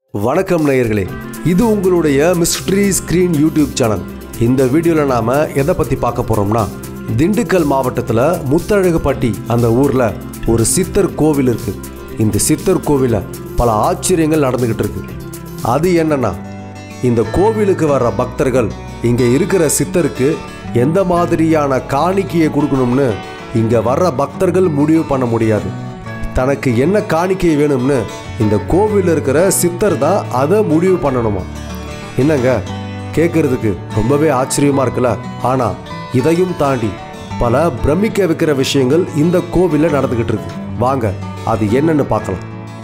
வணக்கம் நேயர்களே இது உங்களுடைய மிஸ்ட்ரி ஸ்கிரீன் யூடியூப் சேனல் இந்த வீடியோவில் நாம் எதை பற்றி பார்க்க போகிறோம்னா திண்டுக்கல் மாவட்டத்தில் முத்தழகுப்பட்டி அந்த ஊரில் ஒரு சித்தர் கோவில் இருக்கு இந்த சித்தர் கோவிலில் பல ஆச்சரியங்கள் நடந்துக்கிட்டு இருக்கு அது என்னன்னா இந்த கோவிலுக்கு வர்ற பக்தர்கள் இங்கே இருக்கிற சித்தருக்கு எந்த மாதிரியான காணிக்கையை கொடுக்கணும்னு இங்கே வர்ற பக்தர்கள் முடிவு பண்ண முடியாது தனக்கு என்ன காணிக்கை வேணும்னு இந்த கோவிலில் இருக்கிற சித்தர் தான் அதை முடிவு பண்ணணுமா என்னங்க கேட்கறதுக்கு ரொம்பவே ஆச்சரியமா இருக்குல்ல ஆனா இதையும் தாண்டி பல பிரமிக்க வைக்கிற விஷயங்கள் இந்த கோவிலில் நடந்துகிட்டு இருக்கு வாங்க அது என்னன்னு பார்க்கலாம்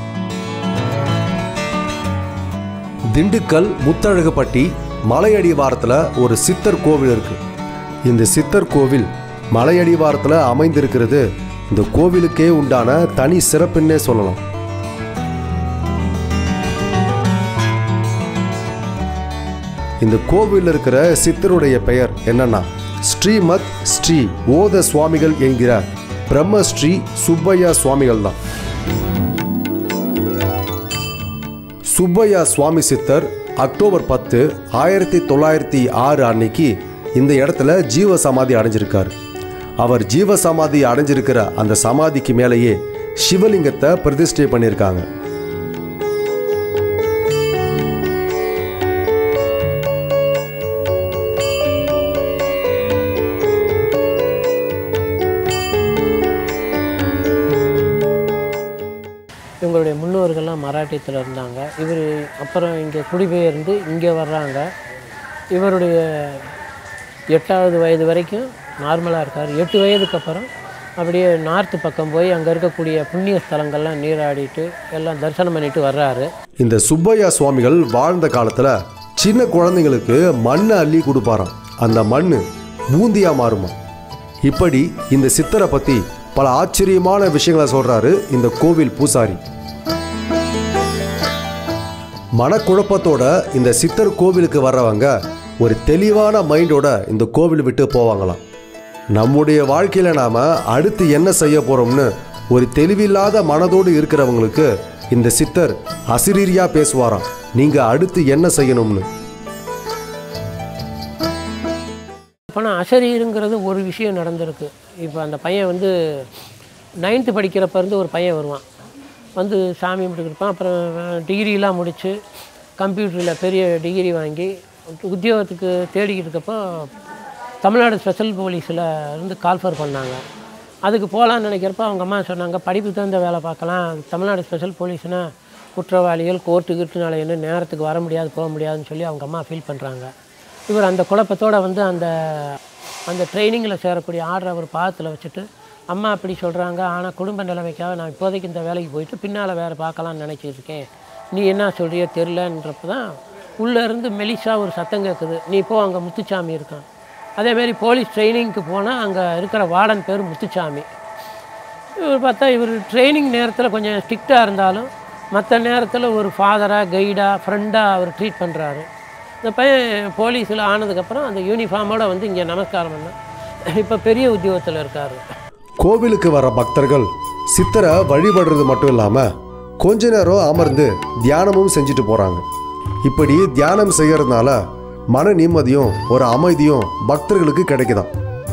திண்டுக்கல் முத்தழகுப்பட்டி மலையடிவாரத்தில் ஒரு சித்தர் கோவில் இருக்கு இந்த சித்தர் கோவில் மலையடிவாரத்தில் அமைந்திருக்கிறது இந்த கோவிலுக்கே உண்டான தனி சிறப்புன்னே சொல்லலாம் இந்த கோவிலில் இருக்கிற சித்தருடைய பெயர் என்னன்னா ஸ்ரீமத் ஸ்ரீ ஓத சுவாமிகள் என்கிற பிரம்மஸ்ரீ சுப்பையா சுவாமிகள் தான் சுப்பையா சுவாமி சித்தர் அக்டோபர் பத்து ஆயிரத்தி தொள்ளாயிரத்தி ஆறு அன்னைக்கு இந்த இடத்துல ஜீவ சமாதி அடைஞ்சிருக்காரு அவர் ஜீவ சமாதி அடைஞ்சிருக்கிற அந்த சமாதிக்கு மேலேயே சிவலிங்கத்தை பிரதிஷ்டை பண்ணியிருக்காங்க இவங்களுடைய முன்னோர்கள்லாம் மராட்டியத்தில் இருந்தாங்க இவர் அப்புறம் இங்கே குடிபெயர்ந்து இங்கே வர்றாங்க இவருடைய எட்டாவது வயது வரைக்கும் நார்மலாக இருக்கார் எட்டு வயதுக்கு அப்புறம் அப்படியே நார்த்து பக்கம் போய் அங்கே இருக்கக்கூடிய புண்ணிய ஸ்தலங்கள்லாம் நீராடிட்டு எல்லாம் தரிசனம் பண்ணிட்டு வர்றாரு இந்த சுப்பையா சுவாமிகள் வாழ்ந்த காலத்துல சின்ன குழந்தைங்களுக்கு மண்ணை அள்ளி கொடுப்பாராம் அந்த மண் பூந்தியா மாறுமா இப்படி இந்த சித்தரை பத்தி பல ஆச்சரியமான விஷயங்களை சொல்றாரு இந்த கோவில் பூசாரி மனக்குழப்பத்தோட இந்த சித்தர் கோவிலுக்கு வர்றவங்க ஒரு தெளிவான மைண்டோட இந்த கோவில் விட்டு போவாங்களாம் நம்முடைய வாழ்க்கையில நாம அடுத்து என்ன செய்ய போறோம்னு ஒரு தெளிவில்லாத மனதோடு இருக்கிறவங்களுக்கு இந்த சித்தர் அசிரீரியா பேசுவாராம் நீங்க அடுத்து என்ன செய்யணும்னு அப்போனா அசரீருங்கிறது ஒரு விஷயம் நடந்திருக்கு இப்போ அந்த பையன் வந்து நைன்த்து படிக்கிறப்ப இருந்து ஒரு பையன் வருவான் வந்து சாமி கும்பிட்டுருப்பான் அப்புறம் டிகிரிலாம் முடித்து கம்ப்யூட்டரில் பெரிய டிகிரி வாங்கி உத்தியோகத்துக்கு தேடிக்கிட்டு இருக்கப்போ தமிழ்நாடு ஸ்பெஷல் போலீஸில் இருந்து கால்ஃபர் பண்ணாங்க அதுக்கு போகலான்னு நினைக்கிறப்ப அவங்க அம்மா சொன்னாங்க படிப்பு தகுந்த வேலை பார்க்கலாம் தமிழ்நாடு ஸ்பெஷல் போலீஸ்னால் குற்றவாளிகள் கோர்ட்டு கிட்டுனால என்ன நேரத்துக்கு வர முடியாது போக முடியாதுன்னு சொல்லி அவங்க அம்மா ஃபீல் பண்ணுறாங்க இவர் அந்த குழப்பத்தோட வந்து அந்த அந்த ட்ரைனிங்கில் சேரக்கூடிய ஆர்டர் அவர் பாதத்தில் வச்சுட்டு அம்மா அப்படி சொல்கிறாங்க ஆனால் குடும்ப நிலைமைக்காக நான் இப்போதைக்கு இந்த வேலைக்கு போயிட்டு பின்னால் வேறு பார்க்கலான்னு நினச்சிட்டு இருக்கேன் நீ என்ன சொல்றியோ தெரிலன்றப்ப தான் உள்ளே இருந்து மெலிசா ஒரு சத்தம் கேட்குது நீ போ அங்கே முத்துச்சாமி இருக்கான் அதேமாரி போலீஸ் ட்ரைனிங்க்கு போனால் அங்கே இருக்கிற வார்டன் பேர் முத்துச்சாமி இவர் பார்த்தா இவர் ட்ரைனிங் நேரத்தில் கொஞ்சம் ஸ்ட்ரிக்டாக இருந்தாலும் மற்ற நேரத்தில் ஒரு ஃபாதராக கைடாக ஃப்ரெண்டாக அவர் ட்ரீட் பண்ணுறாரு இந்த பையன் போலீஸில் ஆனதுக்கப்புறம் அந்த யூனிஃபார்மோட வந்து இங்கே நமஸ்காரம் பண்ண இப்போ பெரிய உத்தியோகத்தில் இருக்கார் கோவிலுக்கு வர பக்தர்கள் சித்தரை வழிபடுறது மட்டும் இல்லாம கொஞ்ச நேரம் அமர்ந்து தியானமும் செஞ்சுட்டு போறாங்க இப்படி தியானம் செய்யறதுனால மன நிம்மதியும் ஒரு அமைதியும் பக்தர்களுக்கு கிடைக்குதாம்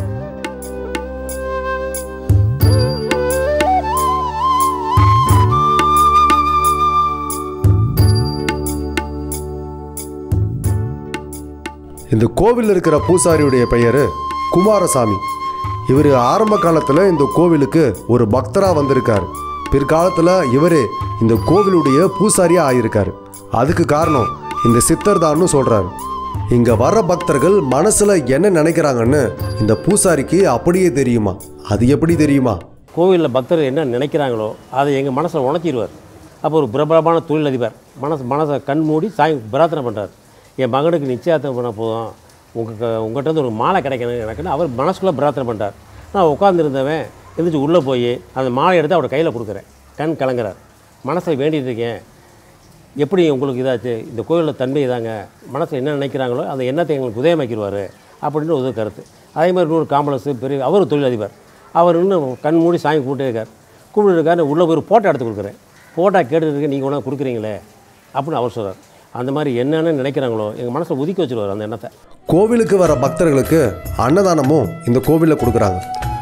இந்த கோவிலில் இருக்கிற பூசாரியுடைய பெயர் குமாரசாமி இவர் ஆரம்ப காலத்தில் இந்த கோவிலுக்கு ஒரு பக்தராக வந்திருக்காரு பிற்காலத்தில் இவரே இந்த கோவிலுடைய பூசாரியாக ஆயிருக்காரு அதுக்கு காரணம் இந்த சித்தர் தான்னு சொல்கிறாரு இங்கே வர பக்தர்கள் மனசில் என்ன நினைக்கிறாங்கன்னு இந்த பூசாரிக்கு அப்படியே தெரியுமா அது எப்படி தெரியுமா கோவிலில் பக்தர்கள் என்ன நினைக்கிறாங்களோ அதை எங்கள் மனசில் உணர்த்திடுவார் அப்போ ஒரு பிரபலமான தொழிலதிபர் மனசு மனசை கண் மூடி சாய் பிரார்த்தனை பண்ணுறார் என் மகனுக்கு நிச்சயதார்த்தம் பண்ண போதும் உங்களுக்கு உங்கள்கிட்ட இருந்து ஒரு மாலை கிடைக்கணும் எனக்குன்னு அவர் மனசுக்குள்ளே பிரார்த்தனை பண்ணுறார் நான் உட்காந்துருந்தவன் எழுந்திரிச்சு உள்ளே போய் அந்த மாலை எடுத்து அவரோட கையில் கொடுக்குறேன் கண் கலங்குறார் மனசில் வேண்டிட்டு இருக்கேன் எப்படி உங்களுக்கு இதாச்சு இந்த கோயிலில் தன்மை இதாங்க மனசில் என்ன நினைக்கிறாங்களோ அந்த எண்ணத்தை எங்களுக்கு உதயமாக்கிடுவார் அப்படின்னு ஒரு கருத்து அதே மாதிரி இன்னொரு காம்ப்ளெக்ஸ் பெரிய அவர் தொழிலதிபர் அவர் இன்னும் கண் மூடி சாமி கூப்பிட்டே இருக்கார் கூப்பிட்டு இருக்காரு உள்ளே போய் ஒரு ஃபோட்டோ எடுத்து கொடுக்குறேன் ஃபோட்டோ கேட்டுட்டு நீங்கள் ஒன்றா கொடுக்குறீங்களே அப்படின்னு அவர் சொல்றார் அந்த மாதிரி என்னென்ன நினைக்கிறாங்களோ எங்கள் மனசில் ஒதுக்கி வச்சிருவார் அந்த எண்ணத்தை கோவிலுக்கு வர பக்தர்களுக்கு அன்னதானமும் இந்த கோவிலில் கொடுக்குறாங்க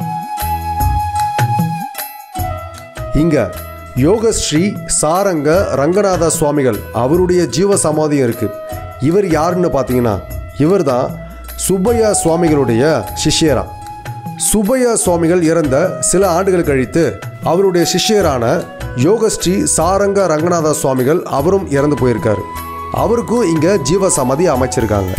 இங்க யோகஸ்ரீ சாரங்க ரங்கநாத சுவாமிகள் அவருடைய ஜீவ சமாதியும் இருக்கு இவர் யாருன்னு பார்த்தீங்கன்னா இவர் தான் சுப்பையா சுவாமிகளுடைய சிஷ்யரா சுப்பையா சுவாமிகள் இறந்த சில ஆண்டுகள் கழித்து அவருடைய சிஷ்யரான யோகஸ்ரீ சாரங்க ரங்கநாத சுவாமிகள் அவரும் இறந்து போயிருக்காரு அவருக்கும் இங்க ஜீவ சமாதி அமைச்சிருக்காங்க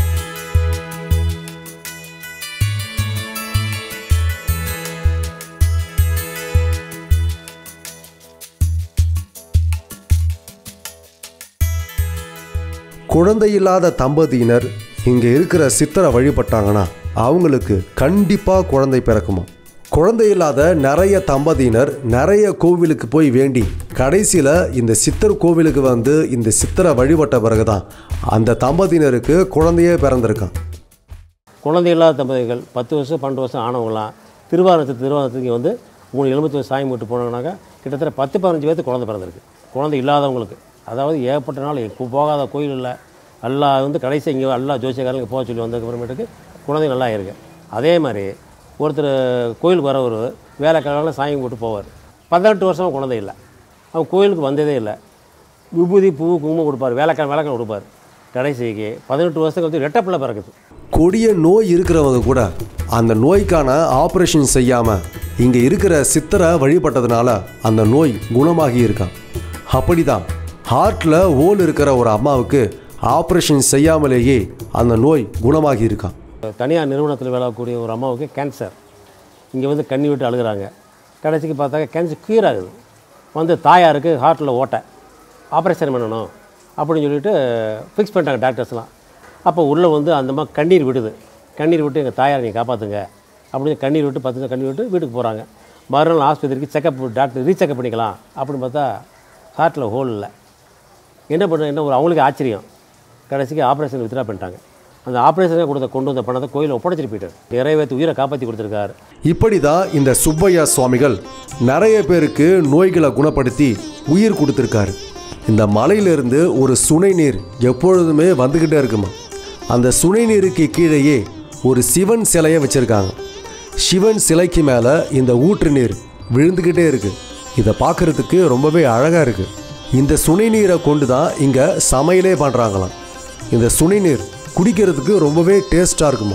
குழந்தை இல்லாத தம்பதியினர் இங்கே இருக்கிற சித்தரை வழிபட்டாங்கன்னா அவங்களுக்கு கண்டிப்பாக குழந்தை பிறக்குமா குழந்தை இல்லாத நிறைய தம்பதியினர் நிறைய கோவிலுக்கு போய் வேண்டி கடைசியில் இந்த சித்தர் கோவிலுக்கு வந்து இந்த சித்தரை வழிபட்ட பிறகு தான் அந்த தம்பதியினருக்கு குழந்தையே பிறந்திருக்கான் குழந்தை இல்லாத தம்பதிகள் பத்து வருஷம் பன்னெண்டு வருஷம் ஆனவங்களாம் திருவாரூரத்துக்கு திருவாரூரத்துக்கு வந்து மூணு எலும்பத்து சாமி விட்டு போனாங்கனாக்கா கிட்டத்தட்ட பத்து பதினஞ்சு பேருக்கு குழந்தை பிறந்திருக்கு குழந்தை இல்லாதவங்களுக்கு அதாவது ஏகப்பட்ட நாள் இப்போ போகாத கோயில் இல்லை எல்லா வந்து கடைசி இங்கே எல்லா ஜோசியக்காரங்க போக சொல்லி வந்ததுக்கு அப்புறமேட்டுக்கு குழந்தை நல்லா இருக்கு அதே மாதிரி ஒருத்தர் கோயிலுக்கு வரவர் வேலைக்காரங்கள சாமி போட்டு போவார் பதினெட்டு வருஷமாக குழந்தை இல்லை அவன் கோயிலுக்கு வந்ததே இல்லை விபூதி பூ குங்குமம் கொடுப்பார் வேலைக்காரன் வேலைக்காரன் கொடுப்பார் கடைசிக்கு பதினெட்டு வருஷத்துக்கு வந்து ரெட்டை பிள்ளை பிறக்குது கொடிய நோய் இருக்கிறவங்க கூட அந்த நோய்க்கான ஆப்ரேஷன் செய்யாமல் இங்கே இருக்கிற சித்தரை வழிபட்டதுனால அந்த நோய் குணமாகி இருக்கான் அப்படிதான் ஹார்ட்டில் ஹோல் இருக்கிற ஒரு அம்மாவுக்கு ஆப்ரேஷன் செய்யாமலேயே அந்த நோய் குணமாகி இருக்கான் தனியார் நிறுவனத்தில் வேலை கூடிய ஒரு அம்மாவுக்கு கேன்சர் இங்கே வந்து கண்ணி விட்டு அழுகுறாங்க கடைசிக்கு பார்த்தாக்க கேன்சர் க்யூர் ஆகுது வந்து தாயாருக்கு ஹார்ட்டில் ஓட்டை ஆப்ரேஷன் பண்ணணும் அப்படின்னு சொல்லிட்டு ஃபிக்ஸ் பண்ணிட்டாங்க டாக்டர்ஸ்லாம் அப்போ உள்ளே வந்து அந்த அம்மா கண்ணீர் விடுது கண்ணீர் விட்டு எங்கள் தாயாரை நீங்கள் காப்பாற்றுங்க அப்படின்னு கண்ணீர் விட்டு பத்து நிமிஷம் கண்ணீர் விட்டு வீட்டுக்கு போகிறாங்க மறுநாள் ஆஸ்பத்திரிக்கு செக்கப் டாக்டர் ரீசெக்கப் பண்ணிக்கலாம் அப்படின்னு பார்த்தா ஹார்ட்டில் ஹோல் இல்லை என்ன பண்ண என்ன ஒரு அவங்களுக்கு ஆச்சரியம் கடைசிக்கு ஆப்ரேஷன் வித்ரா பண்ணிட்டாங்க அந்த ஆப்ரேஷனே கொடுத்த கொண்டு வந்த பணத்தை கோயிலை ஒப்படைச்சிட்டு போயிட்டார் நிறைவேற்றி உயிரை காப்பாற்றி கொடுத்துருக்காரு இப்படி தான் இந்த சுப்பையா சுவாமிகள் நிறைய பேருக்கு நோய்களை குணப்படுத்தி உயிர் கொடுத்துருக்காரு இந்த மலையிலிருந்து ஒரு சுனை நீர் எப்பொழுதுமே வந்துக்கிட்டே இருக்குமா அந்த சுனை நீருக்கு கீழேயே ஒரு சிவன் சிலையை வச்சுருக்காங்க சிவன் சிலைக்கு மேலே இந்த ஊற்று நீர் விழுந்துக்கிட்டே இருக்கு இதை பார்க்கறதுக்கு ரொம்பவே அழகாக இருக்கு இந்த சுனை நீரை கொண்டு தான் இங்கே சமையலே பண்ணுறாங்களாம் இந்த சுனை நீர் குடிக்கிறதுக்கு ரொம்பவே டேஸ்ட்டாக இருக்குமா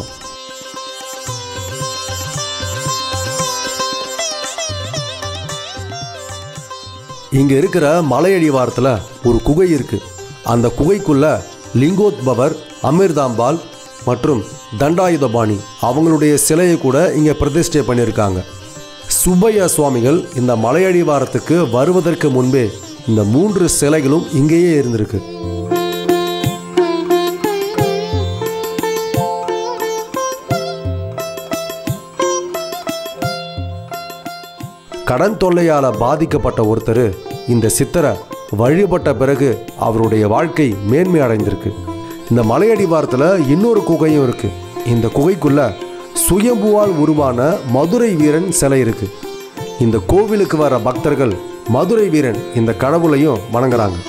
இங்க இருக்கிற மலையடிவாரத்தில் ஒரு குகை இருக்கு அந்த குகைக்குள்ள லிங்கோத்பவர் அமிர்தாம்பாள் மற்றும் தண்டாயுதபாணி அவங்களுடைய சிலையை கூட இங்க பிரதிஷ்டை பண்ணியிருக்காங்க சுப்பையா சுவாமிகள் இந்த மலையடிவாரத்துக்கு வருவதற்கு முன்பே இந்த மூன்று சிலைகளும் இங்கேயே இருந்திருக்கு கடன் தொல்லையால் பாதிக்கப்பட்ட ஒருத்தர் இந்த சித்தரை வழிபட்ட பிறகு அவருடைய வாழ்க்கை மேன்மை அடைந்திருக்கு இந்த மலையடிவாரத்தில் இன்னொரு குகையும் இருக்கு இந்த குகைக்குள்ள சுயம்புவால் உருவான மதுரை வீரன் சிலை இருக்கு இந்த கோவிலுக்கு வர பக்தர்கள் மதுரை வீரன் இந்த கடவுளையும் வணங்குறாங்க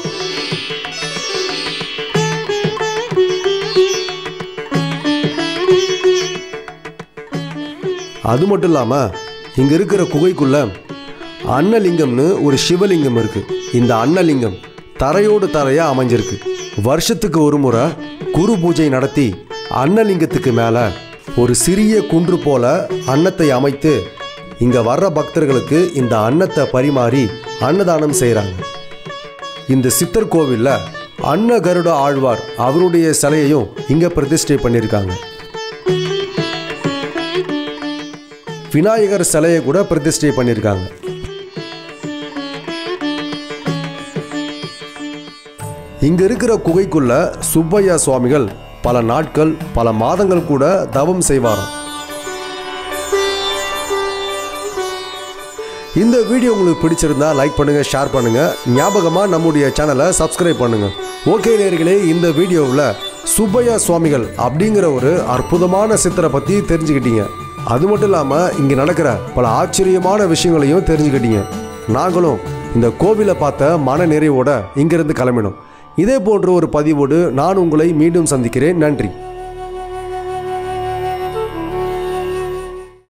அது மட்டும் இல்லாமல் இங்கே இருக்கிற குகைக்குள்ள அன்னலிங்கம்னு ஒரு சிவலிங்கம் இருக்கு இந்த அன்னலிங்கம் தரையோடு தரையாக அமைஞ்சிருக்கு வருஷத்துக்கு ஒரு முறை குரு பூஜை நடத்தி அன்னலிங்கத்துக்கு மேலே ஒரு சிறிய குன்று போல அன்னத்தை அமைத்து இங்கே வர்ற பக்தர்களுக்கு இந்த அன்னத்தை பரிமாறி அன்னதானம் செய்கிறாங்க இந்த சித்தர் கோவிலில் அன்ன கருட ஆழ்வார் அவருடைய சிலையையும் இங்கே பிரதிஷ்டை பண்ணியிருக்காங்க விநாயகர் சிலையை கூட பிரதிஷ்டை பண்ணியிருக்காங்க இங்க இருக்கிற குகைக்குள்ள சுப்பையா சுவாமிகள் பல நாட்கள் பல மாதங்கள் கூட தவம் செய்வாராம் இந்த வீடியோ உங்களுக்கு பிடிச்சிருந்தா லைக் பண்ணுங்க ஷேர் பண்ணுங்க ஞாபகமா நம்முடைய சேனலை சப்ஸ்கிரைப் பண்ணுங்க ஓகே நேர்களே இந்த வீடியோவில் சுப்பையா சுவாமிகள் அப்படிங்கிற ஒரு அற்புதமான சித்தரை பத்தி தெரிஞ்சுக்கிட்டீங்க அது மட்டும் இல்லாம இங்க நடக்கிற பல ஆச்சரியமான விஷயங்களையும் தெரிஞ்சுக்கிட்டீங்க நாங்களும் இந்த கோவிலை பார்த்த மன நிறைவோட இங்கிருந்து கிளம்பினோம் இதே போன்ற ஒரு பதிவோடு நான் உங்களை மீண்டும் சந்திக்கிறேன் நன்றி